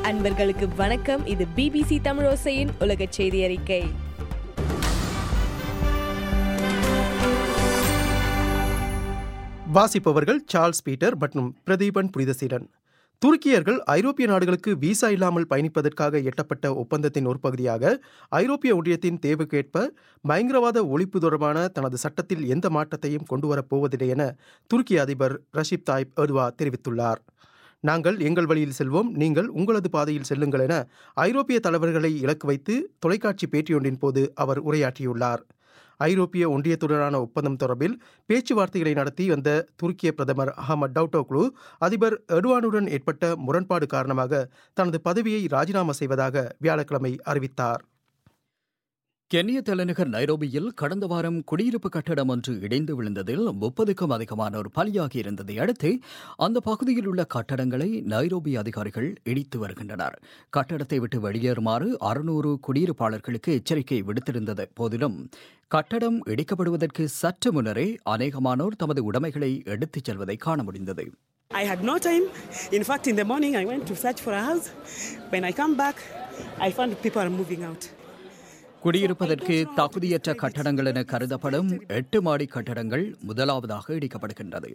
அன்பர்களுக்கு வணக்கம் இது பிபிசி தமிழோசையின் உலக செய்தி அறிக்கை வாசிப்பவர்கள் சார்ல்ஸ் பீட்டர் மற்றும் பிரதீபன் புனிதசீலன் துருக்கியர்கள் ஐரோப்பிய நாடுகளுக்கு விசா இல்லாமல் பயணிப்பதற்காக எட்டப்பட்ட ஒப்பந்தத்தின் ஒரு பகுதியாக ஐரோப்பிய ஒன்றியத்தின் தேவைக்கேற்ப பயங்கரவாத ஒழிப்பு தொடர்பான தனது சட்டத்தில் எந்த மாற்றத்தையும் கொண்டுவரப் போவதில்லை என துருக்கி அதிபர் ரஷிப் தாய்ப் எர்துவா தெரிவித்துள்ளார் நாங்கள் எங்கள் வழியில் செல்வோம் நீங்கள் உங்களது பாதையில் செல்லுங்கள் என ஐரோப்பிய தலைவர்களை இலக்கு வைத்து தொலைக்காட்சி பேட்டியொன்றின் போது அவர் உரையாற்றியுள்ளார் ஐரோப்பிய ஒன்றியத்துடனான ஒப்பந்தம் தொடர்பில் பேச்சுவார்த்தைகளை நடத்தி வந்த துருக்கிய பிரதமர் அகமது டவுட்டோக்லு அதிபர் எர்டுவானுடன் ஏற்பட்ட முரண்பாடு காரணமாக தனது பதவியை ராஜினாமா செய்வதாக வியாழக்கிழமை அறிவித்தார் கென்ய தலைநகர் நைரோபியில் கடந்த வாரம் குடியிருப்பு கட்டடம் ஒன்று இடிந்து விழுந்ததில் முப்பதுக்கும் அதிகமானோர் பலியாகி இருந்ததை அடுத்து அந்த பகுதியில் உள்ள கட்டடங்களை நைரோபி அதிகாரிகள் இடித்து வருகின்றனர் கட்டடத்தை விட்டு வெளியேறுமாறு அறுநூறு குடியிருப்பாளர்களுக்கு எச்சரிக்கை விடுத்திருந்தது போதிலும் கட்டடம் இடிக்கப்படுவதற்கு சற்று முன்னரே அநேகமானோர் தமது உடைமைகளை எடுத்துச் செல்வதை காண முடிந்தது I had no time. In fact, in the morning, I went to search for a house. When I come back, I found people are moving out. குடியிருப்பதற்கு தகுதியற்ற கட்டடங்கள் என கருதப்படும் எட்டு மாடி கட்டடங்கள் முதலாவதாக இடிக்கப்படுகின்றது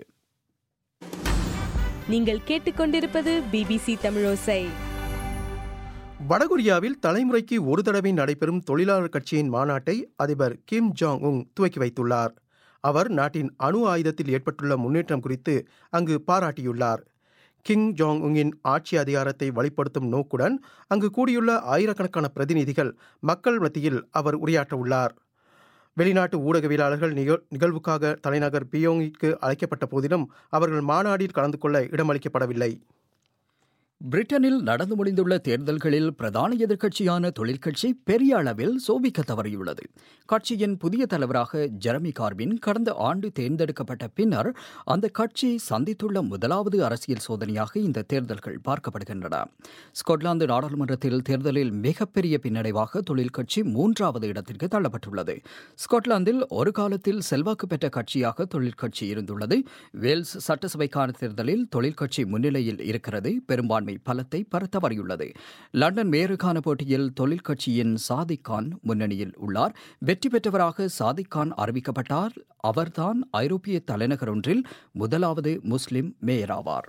நீங்கள் கேட்டுக்கொண்டிருப்பது பிபிசி தமிழோசை வடகொரியாவில் தலைமுறைக்கு ஒரு தடவை நடைபெறும் தொழிலாளர் கட்சியின் மாநாட்டை அதிபர் கிம் ஜாங் உங் துவக்கி வைத்துள்ளார் அவர் நாட்டின் அணு ஆயுதத்தில் ஏற்பட்டுள்ள முன்னேற்றம் குறித்து அங்கு பாராட்டியுள்ளார் கிங் ஜாங் உங்கின் ஆட்சி அதிகாரத்தை வழிப்படுத்தும் நோக்குடன் அங்கு கூடியுள்ள ஆயிரக்கணக்கான பிரதிநிதிகள் மக்கள் மத்தியில் அவர் உரையாற்ற உள்ளார் வெளிநாட்டு ஊடகவியலாளர்கள் நிகழ் நிகழ்வுக்காக தலைநகர் பியோங்கிற்கு அழைக்கப்பட்ட போதிலும் அவர்கள் மாநாட்டில் கலந்து கொள்ள இடமளிக்கப்படவில்லை பிரிட்டனில் நடந்து முடிந்துள்ள தேர்தல்களில் பிரதான எதிர்க்கட்சியான தொழிற்கட்சி பெரிய அளவில் சோபிக்க தவறியுள்ளது கட்சியின் புதிய தலைவராக ஜெரமி கார்பின் கடந்த ஆண்டு தேர்ந்தெடுக்கப்பட்ட பின்னர் அந்த கட்சி சந்தித்துள்ள முதலாவது அரசியல் சோதனையாக இந்த தேர்தல்கள் பார்க்கப்படுகின்றன ஸ்கொட்லாந்து நாடாளுமன்றத்தில் தேர்தலில் மிகப்பெரிய பின்னடைவாக தொழிற்கட்சி மூன்றாவது இடத்திற்கு தள்ளப்பட்டுள்ளது ஸ்கொட்லாந்தில் ஒரு காலத்தில் செல்வாக்கு பெற்ற கட்சியாக தொழிற்கட்சி இருந்துள்ளது வேல்ஸ் சட்டசபைக்கான தேர்தலில் தொழிற்கட்சி முன்னிலையில் இருக்கிறது பெரும்பான்மை பலத்தை பெற தவறியுள்ளது லண்டன் மேயருக்கான போட்டியில் தொழிற்கட்சியின் சாதிக் கான் முன்னணியில் உள்ளார் வெற்றி பெற்றவராக சாதிக் கான் அறிவிக்கப்பட்டார் அவர்தான் ஐரோப்பிய தலைநகர் ஒன்றில் முதலாவது முஸ்லிம் மேயராவார்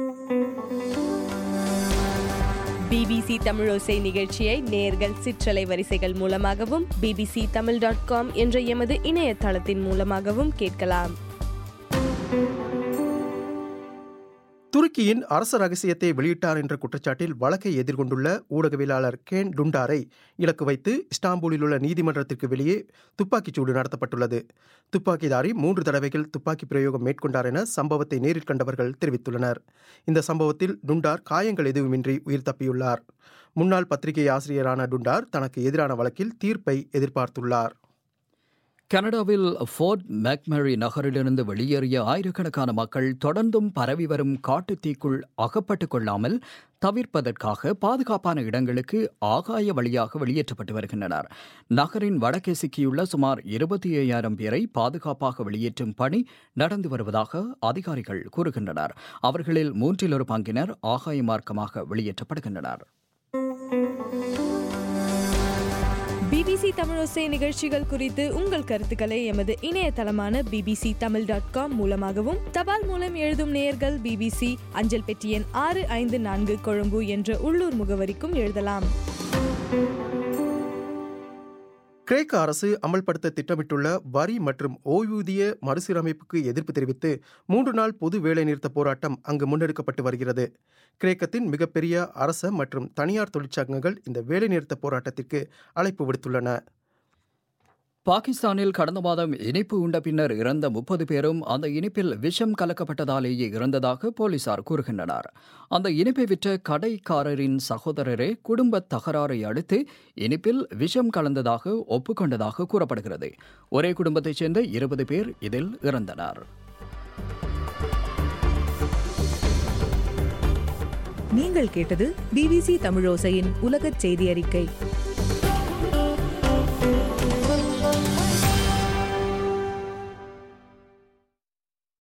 பிபிசி தமிழோசை நிகழ்ச்சியை நேர்கள் சிற்றலை வரிசைகள் மூலமாகவும் பிபிசி தமிழ் டாட் காம் என்ற எமது இணையதளத்தின் மூலமாகவும் கேட்கலாம் துருக்கியின் அரச ரகசியத்தை வெளியிட்டார் என்ற குற்றச்சாட்டில் வழக்கை எதிர்கொண்டுள்ள ஊடகவியலாளர் கேன் டுண்டாரை இலக்கு வைத்து இஸ்தாம்பூலில் உள்ள நீதிமன்றத்திற்கு வெளியே துப்பாக்கிச்சூடு நடத்தப்பட்டுள்ளது துப்பாக்கிதாரி மூன்று தடவைகள் துப்பாக்கி பிரயோகம் மேற்கொண்டார் என சம்பவத்தை நேரில் கண்டவர்கள் தெரிவித்துள்ளனர் இந்த சம்பவத்தில் டுண்டார் காயங்கள் எதுவுமின்றி உயிர் தப்பியுள்ளார் முன்னாள் பத்திரிகை ஆசிரியரான டுண்டார் தனக்கு எதிரான வழக்கில் தீர்ப்பை எதிர்பார்த்துள்ளார் கனடாவில் ஃபோர்ட் மேக்மரி நகரிலிருந்து வெளியேறிய ஆயிரக்கணக்கான மக்கள் தொடர்ந்தும் பரவி வரும் காட்டுத் தீக்குள் அகப்பட்டுக் கொள்ளாமல் தவிர்ப்பதற்காக பாதுகாப்பான இடங்களுக்கு ஆகாய வழியாக வெளியேற்றப்பட்டு வருகின்றனர் நகரின் வடக்கே சிக்கியுள்ள சுமார் இருபத்தி ஐயாயிரம் பேரை பாதுகாப்பாக வெளியேற்றும் பணி நடந்து வருவதாக அதிகாரிகள் கூறுகின்றனர் அவர்களில் மூன்றில் ஒரு பங்கினர் ஆகாய மார்க்கமாக வெளியேற்றப்படுகின்றனர் பிபிசி தமிழோசை நிகழ்ச்சிகள் குறித்து உங்கள் கருத்துக்களை எமது இணையதளமான பிபிசி தமிழ் டாட் காம் மூலமாகவும் தபால் மூலம் எழுதும் நேயர்கள் பிபிசி அஞ்சல் பெட்டி எண் ஆறு ஐந்து நான்கு கொழும்பு என்ற உள்ளூர் முகவரிக்கும் எழுதலாம் கிரேக்க அரசு அமல்படுத்த திட்டமிட்டுள்ள வரி மற்றும் ஓய்வூதிய மறுசீரமைப்புக்கு எதிர்ப்பு தெரிவித்து மூன்று நாள் பொது வேலைநிறுத்த போராட்டம் அங்கு முன்னெடுக்கப்பட்டு வருகிறது கிரேக்கத்தின் மிகப்பெரிய அரச மற்றும் தனியார் தொழிற்சங்கங்கள் இந்த வேலைநிறுத்த போராட்டத்திற்கு அழைப்பு விடுத்துள்ளன பாகிஸ்தானில் கடந்த மாதம் இனிப்பு உண்ட பின்னர் இறந்த முப்பது பேரும் அந்த இனிப்பில் விஷம் கலக்கப்பட்டதாலேயே இறந்ததாக போலீசார் கூறுகின்றனர் அந்த இனிப்பை விற்ற கடைக்காரரின் சகோதரரே குடும்ப தகராறை அடுத்து இனிப்பில் விஷம் கலந்ததாக ஒப்புக்கொண்டதாக கூறப்படுகிறது ஒரே குடும்பத்தைச் சேர்ந்த இருபது பேர் இதில் இறந்தனர் நீங்கள் கேட்டது பிபிசி தமிழோசையின் உலகச் செய்தி அறிக்கை